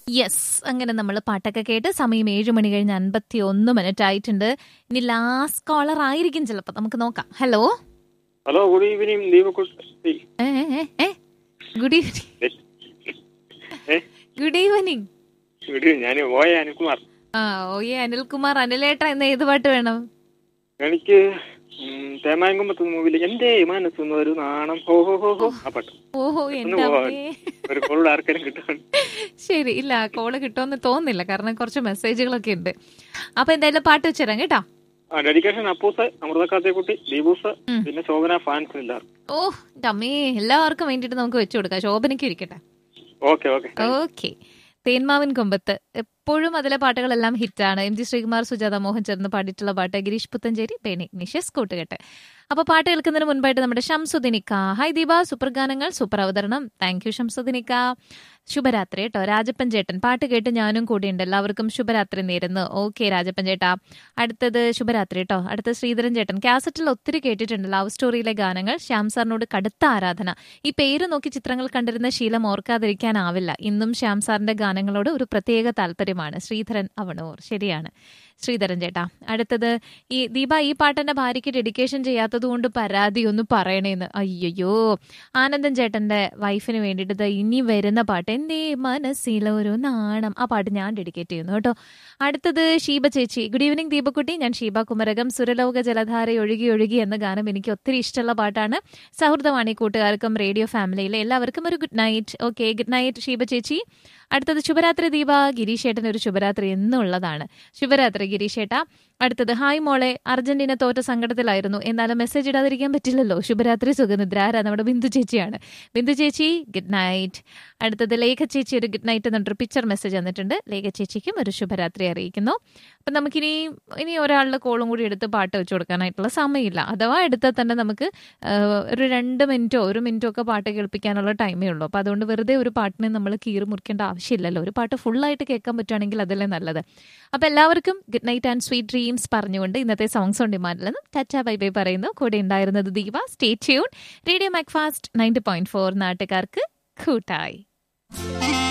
Yes അങ്ങനെ നമ്മൾ പാട്ടൊക്കെ കേട്ട് സമയം ഏഴ് മണി കഴിഞ്ഞ് അൻപത്തി ഒന്ന് മിനിറ്റ് ആയിട്ടുണ്ട് ഇനി ലാസ്റ്റ് കോളർ ആയിരിക്കും ചിലപ്പോൾ നമുക്ക് നോക്കാം ഹലോ ഹലോ ഗുഡ് ഈവനിങ് ദീപകുട്ടി ഗുഡ് ഈവനിങ് ഏ ഗുഡ് ഈവനിങ് ഗുഡ് ഞാൻ ഓയ അനിൽകുമാർ ആ ഓയെ അനിൽകുമാർ അനിലേട്ട എന്ന് ഏത് പാട്ട് വേണം എനിക്ക് ഉം, തേമാങ്കുമ്പത്ത് മൂവിൽ എന്റെ മനസ്സൊന്ന് ഒരു നാണം ഹോ ഹോ ഹോ ഹോ ആ പാട്ട് ഓഹോ ഒന്ന് എന്റെ പോവാൻ. അമ്മേ ഒരു കോളോട് ആർക്കാരും കിട്ടാൻ ശരി ഇല്ല കോള് കിട്ടുമെന്ന് തോന്നുന്നില്ല കാരണം കുറച്ച് മെസ്സേജുകളൊക്കെ ഉണ്ട് അപ്പൊ എന്തായാലും പാട്ട് വെച്ചുതരാം കേട്ടോ ആ ഡെഡിക്കേഷൻ അപ്പൂസ് അമൃതക്കാത്തേക്കുട്ടി ദീപൂസ് ഉം. പിന്നെ ശോഭന ഫാൻസ് എല്ലാവർക്കും ഓ എന്റെ അമ്മേ എല്ലാവർക്കും വേണ്ടിയിട്ട് നമുക്ക് വെച്ചു കൊടുക്കാം ശോഭനയ്ക്ക് ഇരിക്കട്ടെ okay okay okay Thenmavin Kombath എപ്പോഴും അതിലെ പാട്ടുകളെല്ലാം ഹിറ്റാണ് എം ജി ശ്രീകുമാർ സുജാത മോഹൻ ചേർന്ന് പാടിയിട്ടുള്ള പാട്ട് ഗിരീഷ് പുത്തഞ്ചേരി ബേനി നിഷസ് കൂട്ടുകെട്ട് അപ്പൊ പാട്ട് കേൾക്കുന്നതിന് മുൻപായിട്ട് നമ്മുടെ ഷംസുദിനിക്ക ഹായ് ദീപ സൂപ്പർ ഗാനങ്ങൾ സൂപ്പർ അവതരണം താങ്ക് യു ഷംസുദിനിക്ക ശുഭരാത്രി കേട്ടോ രാജപ്പൻ ചേട്ടൻ പാട്ട് കേട്ട് ഞാനും കൂടിയുണ്ട് എല്ലാവർക്കും ശുഭരാത്രി നേരുന്നു ഓക്കെ രാജപ്പൻ ചേട്ടാ അടുത്തത് ശുഭരാത്രി കേട്ടോ അടുത്ത ശ്രീധരൻ ചേട്ടൻ കാസറ്റിൽ ഒത്തിരി കേട്ടിട്ടുണ്ട് ലവ് സ്റ്റോറിയിലെ ഗാനങ്ങൾ ശ്യാം സാറിനോട് കടുത്ത ആരാധന ഈ പേര് നോക്കി ചിത്രങ്ങൾ കണ്ടിരുന്ന ശീലം ഓർക്കാതിരിക്കാനാവില്ല ഇന്നും ശ്യാം സാറിന്റെ ഗാനങ്ങളോട് ഒരു പ്രത്യേക താല്പര്യമാണ് ശ്രീധരൻ അവണൂർ ശരിയാണ് ശ്രീധരൻ ചേട്ടാ അടുത്തത് ഈ ദീപ ഈ പാട്ടെന്റെ ഭാര്യയ്ക്ക് ഡെഡിക്കേഷൻ ചെയ്യാത്തത് കൊണ്ട് പരാതി ഒന്ന് പറയണേന്ന് അയ്യോ ആനന്ദൻ ചേട്ടന്റെ വൈഫിന് വേണ്ടിയിട്ട് ദാ ഇനി വരുന്ന പാട്ട് എന്റെ മനസ്സിലൊരു നാണം ആ പാട്ട് ഞാൻ ഡെഡിക്കേറ്റ് ചെയ്യുന്നു കേട്ടോ അടുത്തത് ഷീബ ചേച്ചി ഗുഡ് ഈവനിങ് ദീപക്കുട്ടി ഞാൻ ഷീബ കുമരകം സുരലോക ജലധാര ഒഴുകി ഒഴുകി എന്ന ഗാനം എനിക്ക് ഒത്തിരി ഇഷ്ടമുള്ള പാട്ടാണ് സൗഹൃദമാണ് ഈ കൂട്ടുകാർക്കും റേഡിയോ ഫാമിലിയിലെ എല്ലാവർക്കും ഒരു good night okay good night Sheeba ചേച്ചി അടുത്തത് ശുഭരാത്രി ദീപ ഗിരീഷേട്ടൻ ഒരു ശുഭരാത്രി എന്നുള്ളതാണ് ശുഭരാത്രി ഗിരീഷേട്ട അടുത്തത് ഹായ് മോളെ അർജന്റീന തോറ്റ സങ്കടത്തിലായിരുന്നു എന്നാലും മെസ്സേജ് ഇടാതിരിക്കാൻ പറ്റില്ലല്ലോ ശുഭരാത്രി സുഖനിദ്ര ആരാ നമ്മുടെ ബിന്ദു ചേച്ചിയാണ് ബിന്ദു ചേച്ചി ഗുഡ് നൈറ്റ് അടുത്തത് ലേഖ ചേച്ചി ഒരു ഗുഡ് നൈറ്റ് എന്നിട്ടൊരു പിക്ചർ മെസ്സേജ് വന്നിട്ടുണ്ട് ലേഖ ചേച്ചിക്കും ഒരു ശുഭരാത്രി അറിയിക്കുന്നു അപ്പം നമുക്കിനി ഇനി ഒരാളുടെ കോളും കൂടി എടുത്ത് പാട്ട് വെച്ച് കൊടുക്കാനായിട്ടുള്ള സമയമില്ല അഥവാ എടുത്താൽ തന്നെ നമുക്ക് ആ, ഒരു രണ്ട് മിനിറ്റോ ഒരു മിനിറ്റോ ഒക്കെ പാട്ട് കേൾപ്പിക്കാനുള്ള ടൈമേ ഉള്ളൂ അപ്പോൾ അതുകൊണ്ട് വെറുതെ ഒരു പാട്ടിനെ നമ്മൾ കീറി മുറിക്കേണ്ട ആവശ്യമില്ലല്ലോ ഒരു പാട്ട് ഫുള്ളായിട്ട് കേൾക്കാൻ പറ്റുവാണെങ്കിൽ അതല്ലേ നല്ലത് അപ്പോൾ എല്ലാവർക്കും good night and sweet dreams പറഞ്ഞുകൊണ്ട് ഇന്നത്തെ സോങ്സ് ഓൺ ഡിമാൻഡിൽ നിന്നും ടച്ച ബൈ ബൈ പറയുന്നു കൂടെ ഉണ്ടായിരുന്നത് Deepa stay tune radio Macfast ninety point four നാട്ടുകാർക്ക് കൂട്ടായി